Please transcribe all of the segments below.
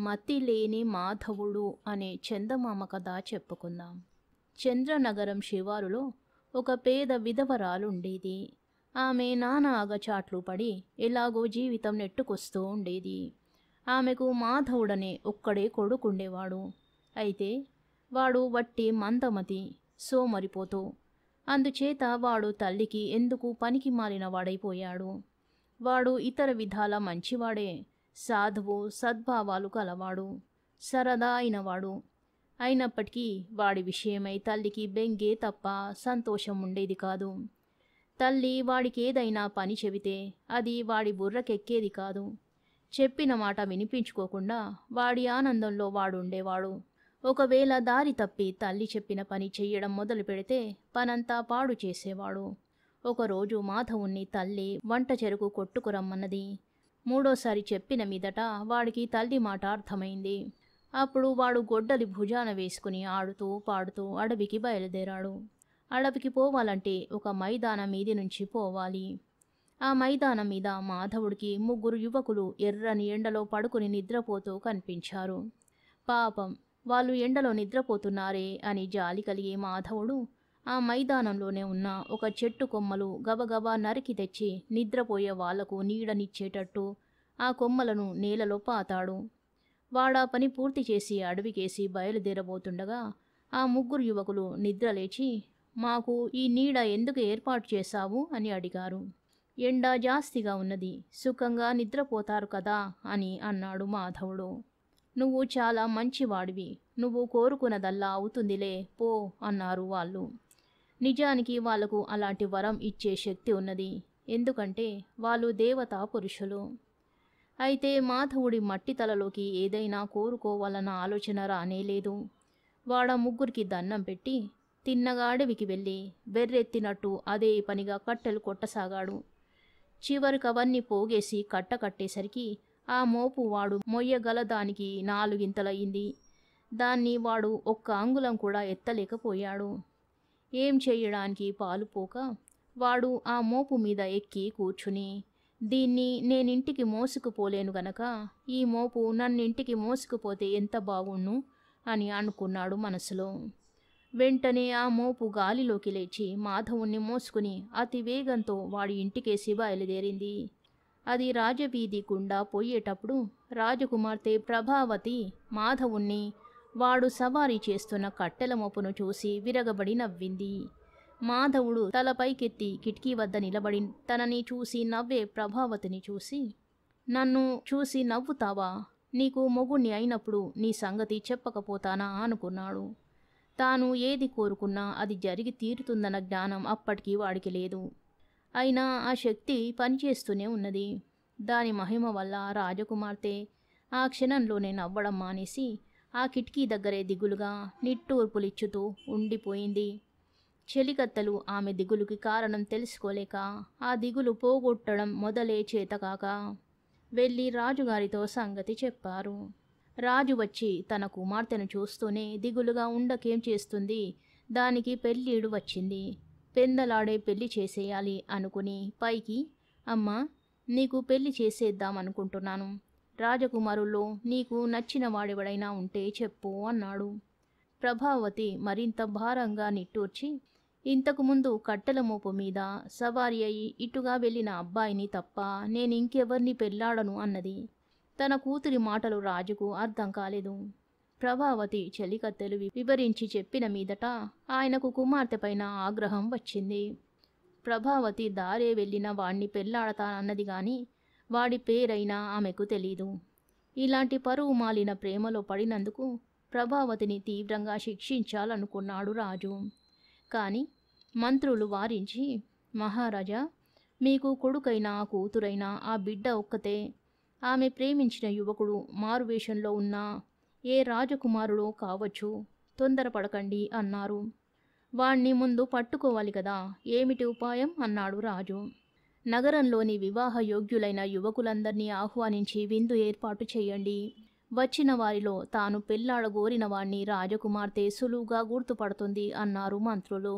మతి లేని మాధవుడు అనే చందమామ కథ చెప్పుకుందాం చంద్రనగరం శివారులో ఒక పేద విధవరాలుండేది ఆమె నానా అగచాట్లు పడి ఎలాగో జీవితం నెట్టుకొస్తూ ఉండేది ఆమెకు మాధవుడనే ఒక్కడే కొడుకుండేవాడు అయితే వాడు వట్టి మందమతి సోమరిపోతూ అందుచేత వాడు తల్లికి ఎందుకు పనికి మాలిన వాడైపోయాడు వాడు ఇతర విధాల మంచివాడే సాధువు సద్భావాలు కలవాడు సరదా అయినవాడు అయినప్పటికీ వాడి విషయమై తల్లికి బెంగే తప్ప సంతోషం ఉండేది కాదు తల్లి వాడికి ఏదైనా పని చెబితే అది వాడి బుర్రకెక్కేది కాదు చెప్పిన మాట వినిపించుకోకుండా వాడి ఆనందంలో వాడుండేవాడు ఒకవేళ దారి తప్పి తల్లి చెప్పిన పని చెయ్యడం మొదలు పెడితే పనంతా పాడు చేసేవాడు ఒకరోజు మాధవుణ్ణి తల్లి వంట చెరుకు కొట్టుకురమ్మన్నది మూడోసారి చెప్పిన మీదట వాడికి తల్లి మాట అర్థమైంది అప్పుడు వాడు గొడ్డలి భుజాన వేసుకుని ఆడుతూ పాడుతూ అడవికి బయలుదేరాడు అడవికి పోవాలంటే ఒక మైదానం మీది నుంచి పోవాలి ఆ మైదానం మీద మాధవుడికి ముగ్గురు యువకులు ఎర్రని ఎండలో పడుకుని నిద్రపోతూ కనిపించారు పాపం వాళ్ళు ఎండలో నిద్రపోతున్నారే అని జాలి కలిగే మాధవుడు ఆ మైదానంలోనే ఉన్న ఒక చెట్టు కొమ్మలు గబగబా నరికి తెచ్చి నిద్రపోయే వాళ్లకు నీడనిచ్చేటట్టు ఆ కొమ్మలను నేలలో పాతాడు వాడా పని పూర్తి చేసి అడవికేసి బయలుదేరబోతుండగా ఆ ముగ్గురు యువకులు నిద్రలేచి మాకు ఈ నీడ ఎందుకు ఏర్పాటు చేశావు అని అడిగారు ఎండ జాస్తిగా ఉన్నది సుఖంగా నిద్రపోతారు కదా అని అన్నాడు మాధవుడు నువ్వు చాలా మంచివాడివి నువ్వు కోరుకున్నదల్లా అవుతుందిలే పో అన్నారు వాళ్ళు నిజానికి వాళ్లకు అలాంటి వరం ఇచ్చే శక్తి ఉన్నది ఎందుకంటే వాళ్ళు దేవతా పురుషులు అయితే మాధవుడి మట్టి తలలోకి ఏదైనా కోరుకోవాలన్న ఆలోచన రానేలేదు వాడ ముగ్గురికి దండం పెట్టి తిన్నగా అడవికి వెళ్ళి బెర్రెత్తినట్టు అదే పనిగా కట్టెలు కొట్టసాగాడు చివరికి అవన్నీ పోగేసి కట్ట కట్టేసరికి ఆ మోపు వాడు మొయ్యగలదానికి నాలుగింతలయ్యింది దాన్ని వాడు ఒక్క అంగుళం కూడా ఎత్తలేకపోయాడు ఏం చేయడానికి పాలుపోక వాడు ఆ మోపు మీద ఎక్కి కూర్చుని దీన్ని నేనింటికి మోసుకుపోలేను గనక ఈ మోపు నన్నింటికి మోసుకుపోతే ఎంత బాగుండు అని అనుకున్నాడు మనసులో వెంటనే ఆ మోపు గాలిలోకి లేచి మాధవుణ్ణి మోసుకుని అతి వేగంతో వాడి ఇంటికేసి బయలుదేరింది అది రాజవీధి గుండా పోయేటప్పుడు రాజకుమార్తె ప్రభావతి మాధవుణ్ణి వాడు సవారీ చేస్తున్న కట్టెల మోపును చూసి విరగబడి నవ్వింది మాధవుడు తలపైకెత్తి కిటికీ వద్ద నిలబడి తనని చూసి నవ్వే ప్రభావతిని చూసి నన్ను చూసి నవ్వుతావా నీకు మొగుణ్ణి అయినప్పుడు నీ సంగతి చెప్పకపోతానా అనుకున్నాడు తాను ఏది కోరుకున్నా అది జరిగి తీరుతుందన్న జ్ఞానం అప్పటికీ వాడికి లేదు అయినా ఆ శక్తి పనిచేస్తూనే ఉన్నది దాని మహిమ వల్ల రాజకుమార్తె ఆ క్షణంలోనే నవ్వడం మానేసి ఆ కిటికీ దగ్గరే దిగులుగా నిట్టూర్పులిచ్చుతూ ఉండిపోయింది చెలికత్తలు ఆమె దిగులుకి కారణం తెలుసుకోలేక ఆ దిగులు పోగొట్టడం మొదలే చేతకాక వెళ్ళి రాజుగారితో సంగతి చెప్పారు రాజు వచ్చి తన కుమార్తెను చూస్తూనే దిగులుగా ఉండకేం చేస్తుంది దానికి పెళ్ళీడు వచ్చింది పెందలాడే పెళ్లి చేసేయాలి అనుకుని పైకి అమ్మా నీకు పెళ్లి చేసేద్దామనుకుంటున్నాను రాజకుమారుల్లో నీకు నచ్చిన వాడెవడైనా ఉంటే చెప్పు అన్నాడు ప్రభావతి మరింత భారంగా నిట్టూర్చి ఇంతకుముందు కట్టెల మోపు మీద సవారీ అయి ఇటుగా వెళ్ళిన అబ్బాయిని తప్ప నేను ఇంకెవరిని పెళ్ళాడను అన్నది తన కూతురి మాటలు రాజుకు అర్థం కాలేదు ప్రభావతి చెలికత్తెలు వివరించి చెప్పిన మీదట ఆయనకు కుమార్తె పైన ఆగ్రహం వచ్చింది ప్రభావతి దారే వెళ్ళిన వాణ్ణి పెళ్ళాడతానన్నది గాని వాడి పేరైనా ఆమెకు తెలీదు ఇలాంటి పరువు మాలిన ప్రేమలో పడినందుకు ప్రభావతిని తీవ్రంగా శిక్షించాలనుకున్నాడు రాజు కానీ మంత్రులు వారించి మహారాజా మీకు కొడుకైనా కూతురైనా ఆ బిడ్డ ఒక్కతే ఆమె ప్రేమించిన యువకుడు మారువేషంలో ఉన్న ఏ రాజకుమారుడో కావచ్చు తొందరపడకండి అన్నారు వాణ్ణి ముందు పట్టుకోవాలి కదా ఏమిటి ఉపాయం అన్నాడు రాజు నగరంలోని వివాహ యోగ్యులైన యువకులందరినీ ఆహ్వానించి విందు ఏర్పాటు చేయండి వచ్చిన వారిలో తాను పెళ్లాడగోరిన వాణ్ణి రాజకుమార్తె సులువుగా గుర్తుపడుతుంది అన్నారు మంత్రులు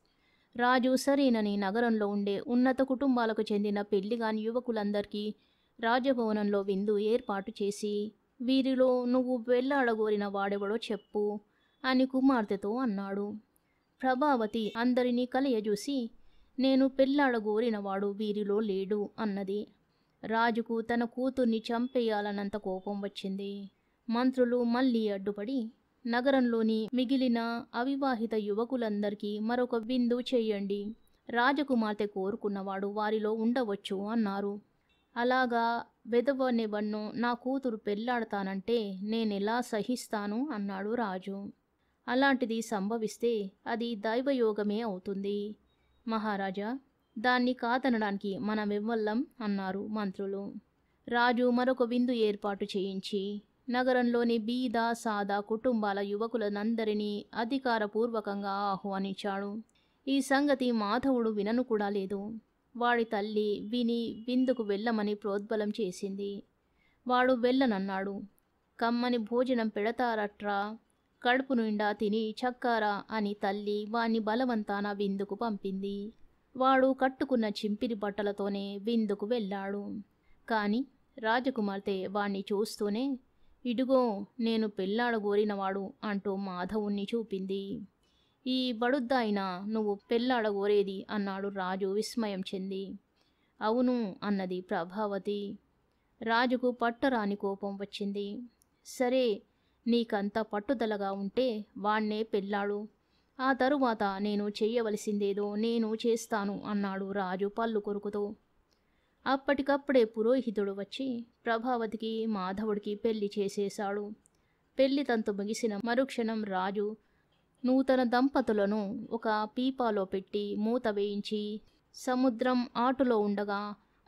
రాజు సరేనని నగరంలో ఉండే ఉన్నత కుటుంబాలకు చెందిన పెళ్లిగాని యువకులందరికీ రాజభవనంలో విందు ఏర్పాటు చేసి వీరిలో నువ్వు వెళ్ళాడగోరిన వాడెవడో చెప్పు అని కుమార్తెతో అన్నాడు ప్రభావతి అందరినీ కలయజూసి నేను పెళ్ళాడగోరినవాడు వీరిలో లేడు అన్నది రాజుకు తన కూతుర్ని చంపేయాలన్నంత కోపం వచ్చింది మంత్రులు మళ్ళీ అడ్డుపడి నగరంలోని మిగిలిన అవివాహిత యువకులందరికీ మరొక విందు చేయండి రాజకుమార్తె కోరుకున్నవాడు వారిలో ఉండవచ్చు అన్నారు అలాగా వెదవనివన్ను నా కూతురు పెళ్ళాడతానంటే నేనెలా సహిస్తాను అన్నాడు రాజు అలాంటిది సంభవిస్తే అది దైవయోగమే అవుతుంది మహారాజా దాన్ని కాదనడానికి మనమెవ్వల్లం అన్నారు మంత్రులు రాజు మరొక విందు ఏర్పాటు చేయించి నగరంలోని బీద సాదా కుటుంబాల యువకులనందరినీ అధికారపూర్వకంగా ఆహ్వానించాడు ఈ సంగతి మాధవుడు వినను కూడా లేదు వాడి తల్లి విని విందుకు వెళ్ళమని ప్రోద్బలం చేసింది వాడు వెళ్ళనన్నాడు కమ్మని భోజనం పెడతారట్రా కడుపు నిండా తిని చక్కారా అని తల్లి వాణ్ణి బలవంతాన విందుకు పంపింది వాడు కట్టుకున్న చింపిరి బట్టలతోనే విందుకు వెళ్ళాడు కాని రాజకుమార్తె వాణ్ణి చూస్తూనే ఇడుగో నేను పెళ్ళాడగోరినవాడు అంటూ మాధవుణ్ణి చూపింది ఈ బడుద్దాయిన నువ్వు పెళ్ళాడగోరేది అన్నాడు రాజు విస్మయం చెంది అవును అన్నది ప్రభావతి రాజుకు పట్టరాని కోపం వచ్చింది సరే నీకంత పట్టుదలగా ఉంటే వాణ్ణే పెళ్ళాడు ఆ తరువాత నేను చెయ్యవలసిందేదో నేను చేస్తాను అన్నాడు రాజు పళ్ళు కొరుకుతూ అప్పటికప్పుడే పురోహితుడు వచ్చి ప్రభావతికి మాధవుడికి పెళ్లి చేసేశాడు పెళ్లి తంతు ముగిసిన మరుక్షణం రాజు నూతన దంపతులను ఒక పీపాలో పెట్టి మూత వేయించి సముద్రం ఆటులో ఉండగా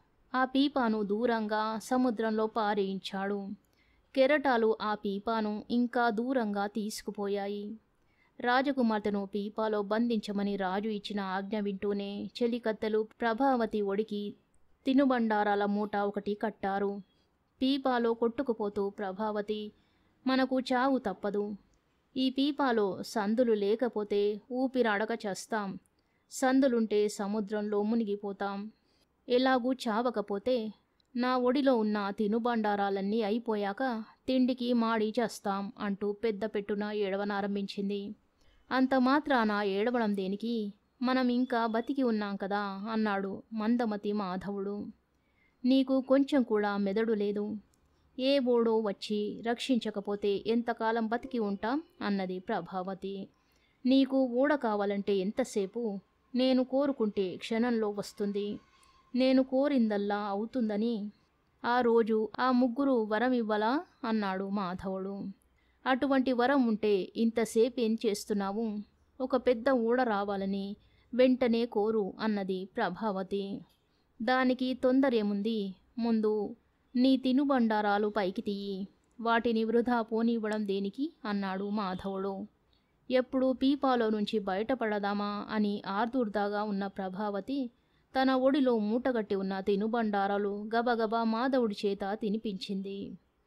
ఆ పీపాను దూరంగా సముద్రంలో పారేయించాడు కెరటాలు ఆ పీపాను ఇంకా దూరంగా తీసుకుపోయాయి రాజకుమార్తెను పీపాలో బంధించమని రాజు ఇచ్చిన ఆజ్ఞ వింటూనే చెలికత్తెలు ప్రభావతి ఒడికి తినుబండారాల మూట ఒకటి కట్టారు పీపాలో కొట్టుకుపోతూ ప్రభావతి మనకు చావు తప్పదు ఈ పీపాలో సందులు లేకపోతే ఊపిరాడక చస్తాం సందులుంటే సముద్రంలో మునిగిపోతాం ఎలాగూ చావకపోతే నా ఒడిలో ఉన్న తినుబండారాలన్నీ అయిపోయాక తిండికి మాడి చేస్తాం అంటూ పెద్ద పెట్టున ఏడవనారంభించింది అంత మాత్రాన ఏడవడం దేనికి మనం ఇంకా బతికి ఉన్నాం కదా అన్నాడు మందమతి మాధవుడు నీకు కొంచెం కూడా మెదడు లేదు ఏ బోడో వచ్చి రక్షించకపోతే ఎంతకాలం బతికి ఉంటాం అన్నది ప్రభావతి నీకు ఊడ కావాలంటే ఎంతసేపు నేను కోరుకుంటే క్షణంలో వస్తుంది నేను కోరిందల్లా అవుతుందని ఆ రోజు ఆ ముగ్గురు వరం ఇవ్వలా అన్నాడు మాధవుడు అటువంటి వరం ఉంటే ఇంతసేపు ఏం చేస్తున్నావు ఒక పెద్ద ఊడ రావాలని వెంటనే కోరు అన్నది ప్రభావతి దానికి తొందరేముంది ముందు నీ తినుబండారాలు పైకి తీయి వాటిని వృధా పోనివ్వడం దేనికి అన్నాడు మాధవుడు ఎప్పుడు పీపాలో నుంచి బయటపడదామా అని ఆర్దుర్దాగా ఉన్న ప్రభావతి తన ఒడిలో మూటగట్టి ఉన్న తినుబండారాలు గబగబా మాధవుడి చేత తినిపించింది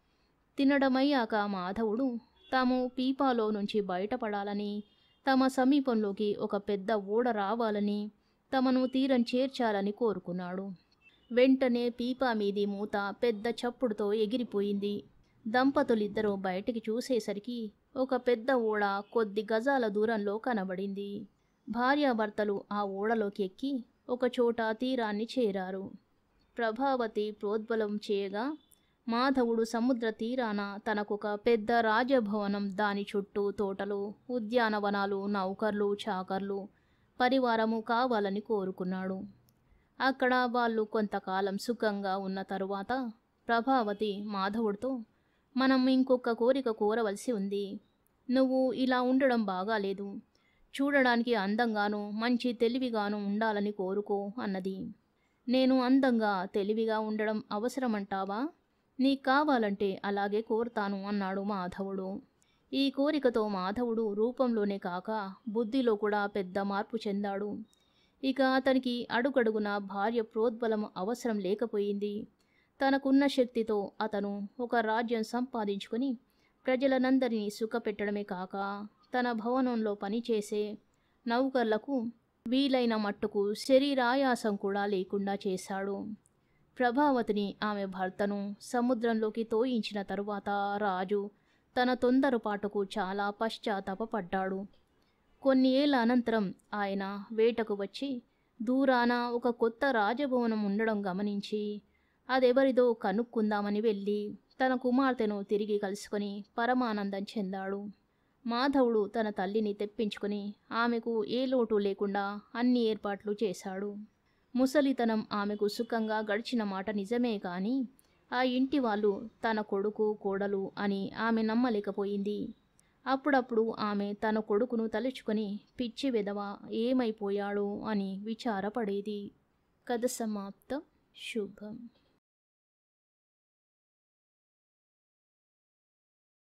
తినడమయ్యాక మాధవుడు తాము పీపాలో నుంచి బయటపడాలని తమ సమీపంలోకి ఒక పెద్ద ఊడ రావాలని తమను తీరం చేర్చాలని కోరుకున్నాడు వెంటనే పీపా మీది మూత పెద్ద చప్పుడుతో ఎగిరిపోయింది దంపతులిద్దరూ బయటికి చూసేసరికి ఒక పెద్ద ఓడ కొద్ది గజాల దూరంలో కనబడింది భార్యాభర్తలు ఆ ఓడలోకి ఎక్కి ఒకచోట తీరాన్ని చేరారు ప్రభావతి ప్రోద్బలం చేయగా మాధవుడు సముద్ర తీరాన తనకొక పెద్ద రాజభవనం దాని చుట్టూ తోటలు ఉద్యానవనాలు నౌకర్లు చాకర్లు పరివారము కావాలని కోరుకున్నాడు అక్కడ వాళ్ళు కొంతకాలం సుఖంగా ఉన్న తరువాత ప్రభావతి మాధవుడితో మనం ఇంకొక కోరిక కోరవలసి ఉంది నువ్వు ఇలా ఉండడం బాగాలేదు చూడడానికి అందంగాను మంచి తెలివిగాను ఉండాలని కోరుకో అన్నది నేను అందంగా తెలివిగా ఉండడం అవసరమంటావా నీకు కావాలంటే అలాగే కోరుతాను అన్నాడు మాధవుడు ఈ కోరికతో మాధవుడు రూపంలోనే కాక బుద్ధిలో కూడా పెద్ద మార్పు చెందాడు ఇక అతనికి అడుగడుగున భార్య ప్రోద్బలం అవసరం లేకపోయింది తనకున్న శక్తితో అతను ఒక రాజ్యం సంపాదించుకొని ప్రజలనందరినీ సుఖపెట్టడమే కాక తన భవనంలో పనిచేసే నౌకర్లకు వీలైన మట్టుకు శరీరాయాసం కూడా లేకుండా చేశాడు ప్రభావతిని ఆమె భర్తను సముద్రంలోకి తోయించిన తరువాత రాజు తన తొందరపాటుకు చాలా పశ్చాత్తాపపడ్డాడు కొన్ని ఏళ్ల అనంతరం ఆయన వేటకు వచ్చి దూరాన ఒక కొత్త రాజభవనం ఉండడం గమనించి అదెవరిదో కనుక్కుందామని వెళ్ళి తన కుమార్తెను తిరిగి కలుసుకొని పరమానందం చెందాడు మాధవుడు తన తల్లిని తెప్పించుకొని ఆమెకు ఏ లోటు లేకుండా అన్ని ఏర్పాట్లు చేశాడు ముసలితనం ఆమెకు సుఖంగా గడిచిన మాట నిజమే కానీ ఆ ఇంటి వాళ్ళు తన కొడుకు కోడలు అని ఆమె నమ్మలేకపోయింది అప్పుడప్పుడు ఆమె తన కొడుకును తలుచుకొని పిచ్చి విధవ ఏమైపోయాడు అని విచారపడేది కథ సమాప్తం శుభం